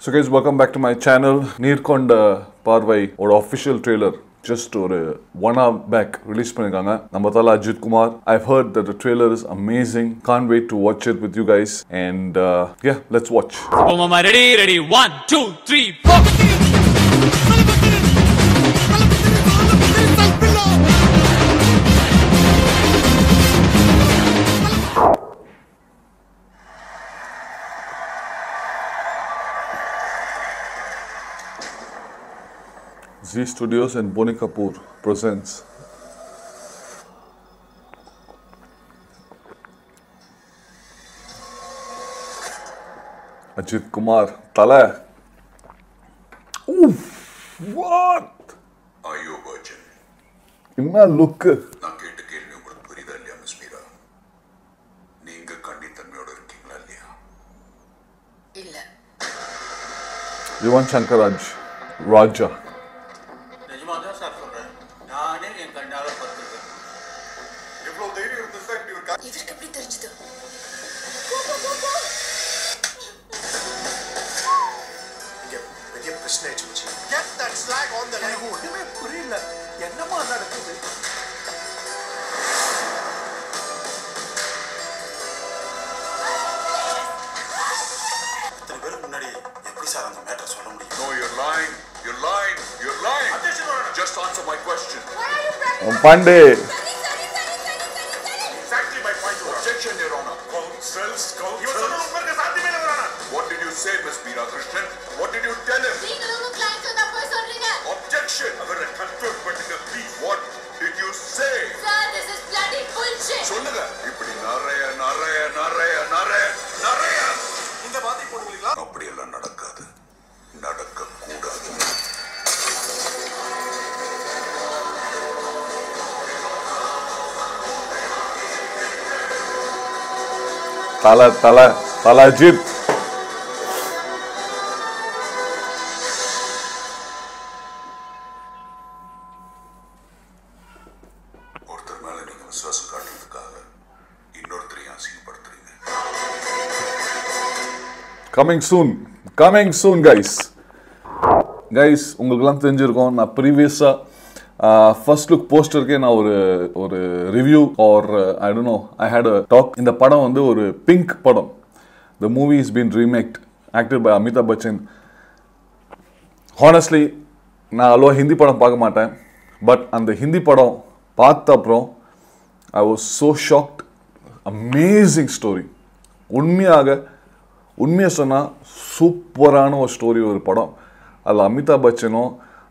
So guys welcome back to my channel Nerkonda Paarvai ஒரு official trailer just ஒரு one hour back release பண்ணியிருக்காங்க நம்ம Thala Ajith Kumar I heard that the trailer is amazing can't wait to watch it with you guys and yeah let's watch Oh, mama, ready, ready. One, two, three, four. Z Studios and Boni Kapoor presents Ajit Kumar Tala. Oof! What? ஐயோ பச்சன் என்ன லுக்கு நான் கேட்ட கேள்வி உங்களுக்கு புரியுதா இல்லையா miss Meera நீங்க கண்டித்தன்மையோட இருக்கீங்களா இல்லையா இல்ல யுவன் சங்கர் ராஜ் ராஜா நிஜமா தான் சார் சொல்றேன் நானே என் கண்ணால பார்த்துருக்கேன் எவ்வளவு தைரியம் இருந்துச்சு இப்படி ஒரு இதற்கு எப்படி தெரிஞ்சது இங்க பெரிய பிரச்சனை ஆயிடுச்சு மச்சி. எனக்கு ஒண்ணுமே புரியல என்னமா நடக்குது இத்தனை பேருக்கு முன்னாடி எப்படி சார் அந்த மேட்டர் சொல்ல முடியும் No, you're lying. You're lying. You're lying. Just answer my question. Pandey Exactly my point. Objection, Your Honor. Counsels, counsels. What did you say, Miss Meera Krishnan? What did you tell him? Objection. அவரை control பண்ணுங்க, please. What did you say? சொல்லுங்க இப்படி நிறைய நிறைய நிறைய நிறைய நிறைய இந்த வார்த்தை போடுவீங்களா அப்படியெல்லாம் நடக்காது நடக்க கூடாது தல தல தல அஜித் ஒருத்தர் மேல நீங்க விசுவாசம் காட்டுறதுக்காக இன்னொருத்தரையும் அசிங்கப்படுத்துறீங்க coming soon coming soon guys guys உங்களுக்குலாம் தெரிஞ்சிருக்கும் நான் ப்ரீவியஸாக ஃபர்ஸ்ட் லுக் போஸ்டருக்கே நான் ஒரு ஒரு review or I don't know I had a talk இந்த படம் வந்து ஒரு பிங்க் படம் the movie is been remaked acted by Amitabh Bachchan honestly நான் அவ்வளோ ஹிந்தி படம் பார்க்க மாட்டேன் பட் அந்த ஹிந்தி படம் பார்த்த அப்புறம் I was so shocked amazing story உண்மையாக உண்மையை சொன்னால் சூப்பரான ஒரு ஸ்டோரி ஒரு படம் அதில் அமிதாப் பச்சனும்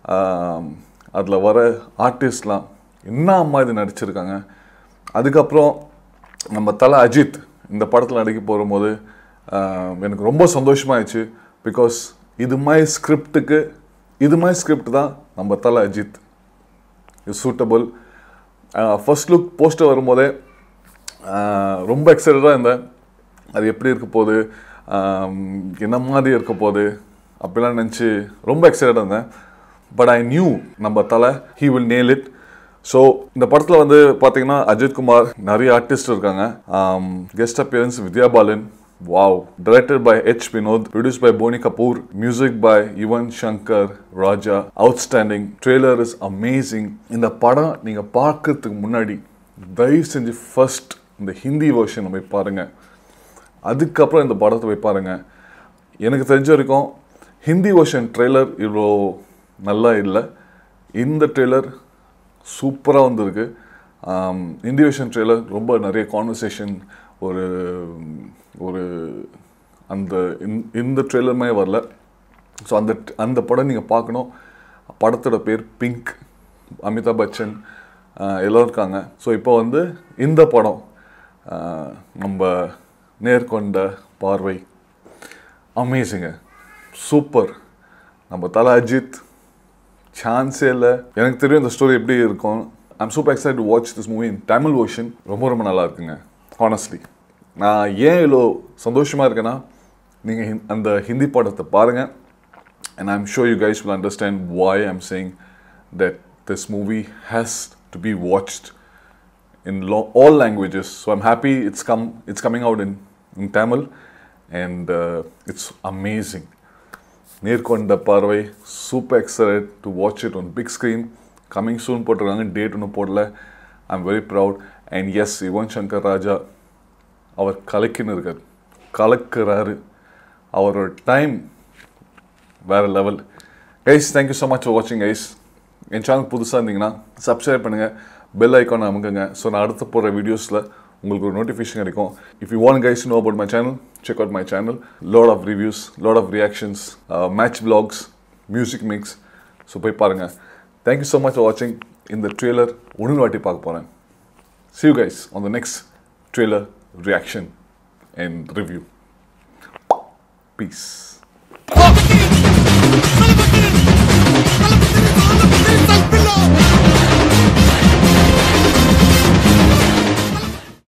அதில் வர ஆர்டிஸ்ட்லாம் என்ன அம்மா இது நடிச்சிருக்காங்க அதுக்கப்புறம் நம்ம தலை அஜித் இந்த படத்தில் நடிக்க போகும்போது ஆஹ், எனக்கு ரொம்ப சந்தோஷமாயிடுச்சு பிகாஸ் இது மாதிரி ஸ்கிரிப்டுக்கு இது மாதிரி ஸ்கிரிப்ட் தான் நம்ம Thala Ajith is suitable first look poster வரும்போதே ஆஹ், ரொம்ப எக்ஸைட்டடாக இருந்தேன் அது எப்படி இருக்க போகுது ஆம், என்ன மாதிரி இருக்க போகுது அப்படிலாம் நினச்சி ரொம்ப எக்ஸைட்டடாக இருந்தேன் பட் ஐ நியூ நம்ம Thala he will nail it so இந்த படத்தில் வந்து பார்த்தீங்கன்னா அஜித் குமார் நிறைய ஆர்டிஸ்ட் இருக்காங்க guest appearance Vidya Balan wow directed by H Vinoth produced by Boney Kapoor music by Yuvan Shankar Raja outstanding trailer is amazing இந்த படம் நீங்கள் பார்க்கறதுக்கு முன்னாடி தயவு செஞ்சு ஃபர்ஸ்ட் இந்த ஹிந்தி வெர்ஷன் போய் பாருங்கள் அதுக்கப்புறம் இந்த படத்தை போய் பாருங்க எனக்கு தெரிஞ்ச வரைக்கும் ஹிந்தி வெர்ஷன் ட்ரெய்லர் இவ்வளோ நல்லா இல்லை இந்த ட்ரெய்லர் சூப்பராக வந்திருக்கு ஆம், ஹிந்தி வெர்ஷன் ட்ரெய்லர் ரொம்ப நிறைய கான்வர்சேஷன் ஒரு ஒரு அந்த இந்த- இந்த ட்ரெய்லருமே வரல ஸோ அந்த அந்த படம் நீங்கள் பார்க்கணும் படத்தோட பேர் பிங்க் அமிதாப் பச்சன் ஆஹ், எல்லோரும் இருக்காங்க ஸோ இப்போ வந்து இந்த படம் ஆஹ், நம்ம நேர்கொண்ட பார்வை அமேசிங்க சூப்பர் நம்ம தல அஜித் சான்ஸே இல்லை எனக்கு தெரியும் இந்த ஸ்டோரி எப்படி இருக்கும் I'm super excite to watch this movie in Tamil version ரொம்ப ரொம்ப நல்லா இருக்குங்க ஹானஸ்ட்லி நான் ஏன் இவ்வளோ சந்தோஷமாக இருக்கேன்னா நீங்கள் அந்த ஹிந்தி படத்தை பாருங்கள் and I'm sure you guys will understand why I'm saying that this movie has to be watched in lo- all languages. So I'm happy it's come it's coming out in, in Tamil and uh, it's amazing. Nerkonda Paarvai super excited to watch it on big screen coming soon போட்டிருக்காங்க date ஒன்றும் போடல I am very proud and yes Yuvan Shankar Raja அவர் கலக்கின்னு இருக்கார் கலக்கிறாரு அவரோட time வேறு level guys thank you so much for வாட்சிங் கைஸ் என் சேனல் புதுசாக இருந்தீங்கன்னா சப்ஸ்கிரைப் பண்ணுங்கள் பெல் ஐக்கான் அமுக்குங்க ஸோ நான் அடுத்து போடுற வீடியோஸில் உங்களுக்கு ஒரு நோட்டிஃபிகேஷன் கிடைக்கும் if you want guys know about my channel check out my channel lot of reviews lot of reactions match vlogs music mix so போய் பாருங்கள் தேங்க்யூ ஸோ மச் ஃபார் வாட்சிங் இந்த ட்ரெய்லர் ஒன்று வாட்டி பார்க்க போகிறேன் see you guys on the next trailer reaction and review peace Salpilo!